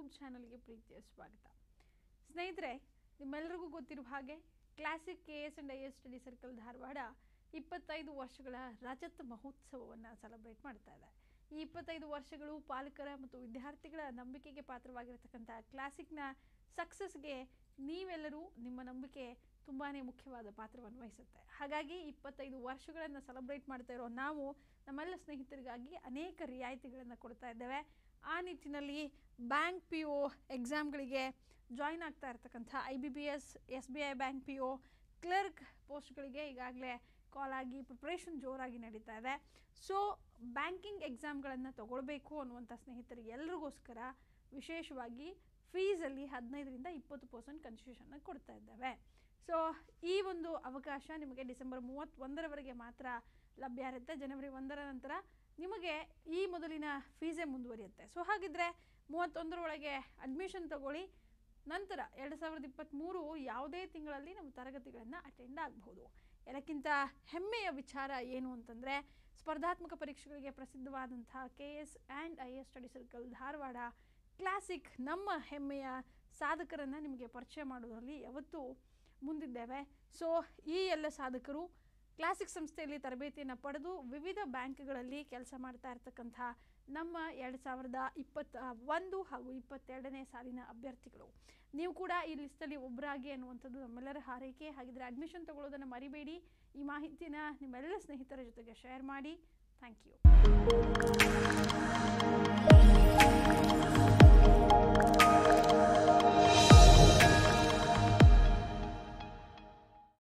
YouTube ಚಾನಲ್ಗೆ ಪ್ರೀತಿಯ ಸ್ವಾಗತ ಸ್ನೇಹಿತರೆ ನಿಮ್ಮೆಲ್ಲರಿಗೂ ಗೊತ್ತಿರುವ ಹಾಗೆ classic K S and I S study circle Dharwad ಇಪ್ಪತ್ತೈದು ವರ್ಷಗಳ ರಜತ ಮಹೋತ್ಸವವನ್ನು ಸೆಲೆಬ್ರೇಟ್ ಮಾಡ್ತಾ ಇದೆ ಈ ಇಪ್ಪತ್ತೈದು ವರ್ಷಗಳು ಪಾಲಕರ ಮತ್ತು ವಿದ್ಯಾರ್ಥಿಗಳ ನಂಬಿಕೆಗೆ ಪಾತ್ರವಾಗಿರತಕ್ಕಂಥ ಕ್ಲಾಸಿಕ್ನ ಸಕ್ಸಸ್ಗೆ ನೀವೆಲ್ಲರೂ ನಿಮ್ಮ ನಂಬಿಕೆ ತುಂಬಾ ಮುಖ್ಯವಾದ ಪಾತ್ರವನ್ನು ವಹಿಸುತ್ತೆ ಹಾಗಾಗಿ ಇಪ್ಪತ್ತೈದು ವರ್ಷಗಳನ್ನು ಸೆಲೆಬ್ರೇಟ್ ಮಾಡ್ತಾ ಇರೋ ನಾವು ನಮ್ಮೆಲ್ಲ ಸ್ನೇಹಿತರಿಗಾಗಿ ಅನೇಕ ರಿಯಾಯಿತಿಗಳನ್ನು ಕೊಡ್ತಾ ಇದ್ದೇವೆ ಆ ನಿಟ್ಟಿನಲ್ಲಿ ಬ್ಯಾಂಕ್ ಪಿ ಒ ಎಕ್ಸಾಮ್ಗಳಿಗೆ ಜಾಯ್ನ್ ಆಗ್ತಾ ಇರ್ತಕ್ಕಂಥ I B B S S B I bank P O clerk ಪೋಸ್ಟ್ಗಳಿಗೆ ಈಗಾಗಲೇ ಕಾಲ್ ಆಗಿ ಪ್ರಿಪ್ರೇಷನ್ ಜೋರಾಗಿ ನಡೀತಾ ಇದೆ ಸೊ ಬ್ಯಾಂಕಿಂಗ್ ಎಕ್ಸಾಮ್ಗಳನ್ನು ತಗೊಳ್ಬೇಕು ಅನ್ನುವಂಥ ಸ್ನೇಹಿತರಿಗೆ ಎಲ್ರಿಗೋಸ್ಕರ ವಿಶೇಷವಾಗಿ ಫೀಸಲ್ಲಿ ಹದಿನೈದರಿಂದ ಇಪ್ಪತ್ತು ಪರ್ಸೆಂಟ್ ಕನ್ಸೆಷನ್ನ ಕೊಡ್ತಾ ಇದ್ದೇವೆ ಸೊ ಈ ಒಂದು ಅವಕಾಶ ನಿಮಗೆ ಡಿಸೆಂಬರ್ ಮೂವತ್ತೊಂದರವರೆಗೆ ಮಾತ್ರ ಲಭ್ಯ ಇರುತ್ತೆ ಜನವರಿ ಒಂದರ ನಂತರ ನಿಮಗೆ ಈ ಮೊದಲಿನ ಫೀಸೇ ಮುಂದುವರಿಯುತ್ತೆ ಸೊ ಹಾಗಿದ್ರೆ ಮೂವತ್ತೊಂದರೊಳಗೆ ಅಡ್ಮಿಷನ್ ತಗೊಳ್ಳಿ ನಂತರ ಎರಡು ಸಾವಿರದ ಇಪ್ಪತ್ತ್ಮೂರು ಯಾವುದೇ ತಿಂಗಳಲ್ಲಿ ನಮ್ಮ ತರಗತಿಗಳನ್ನು ಅಟೆಂಡ್ ಆಗಬಹುದು ಎಲ್ಲಕ್ಕಿಂತ ಹೆಮ್ಮೆಯ ವಿಚಾರ ಏನು ಅಂತಂದರೆ ಸ್ಪರ್ಧಾತ್ಮಕ ಪರೀಕ್ಷೆಗಳಿಗೆ ಪ್ರಸಿದ್ಧವಾದಂಥ K S and I S study circle Dharwad classic ನಮ್ಮ ಹೆಮ್ಮೆಯ ಸಾಧಕರನ್ನು ನಿಮಗೆ ಪರಿಚಯ ಮಾಡೋದರಲ್ಲಿ ಯಾವತ್ತೂ ಮುಂದಿದ್ದೇವೆ ಸೊ ಈ ಎಲ್ಲ ಸಾಧಕರು ಕ್ಲಾಸಿಕ್ ಸಂಸ್ಥೆಯಲ್ಲಿ ತರಬೇತಿಯನ್ನು ಪಡೆದು ವಿವಿಧ ಬ್ಯಾಂಕ್ಗಳಲ್ಲಿ ಕೆಲಸ ಮಾಡ್ತಾ ಇರ್ತಕ್ಕಂಥ ನಮ್ಮ ಎರಡು ಸಾವಿರದ ಇಪ್ಪತ್ತ ಒಂದು ಹಾಗೂ ಇಪ್ಪತ್ತೆರಡನೇ ಸಾಲಿನ ಅಭ್ಯರ್ಥಿಗಳು ನೀವು ಕೂಡ ಈ ಲಿಸ್ಟಲ್ಲಿ ಒಬ್ಬರಾಗಿ ಅನ್ನುವಂಥದ್ದು ನಮ್ಮೆಲ್ಲರ ಹಾರೈಕೆ ಹಾಗಿದ್ರೆ ಅಡ್ಮಿಷನ್ ತಗೊಳ್ಳೋದನ್ನು ಮರಿಬೇಡಿ ಈ ಮಾಹಿತಿನ ನಿಮ್ಮೆಲ್ಲ ಸ್ನೇಹಿತರ ಜೊತೆಗೆ ಶೇರ್ ಮಾಡಿ ಥ್ಯಾಂಕ್ ಯು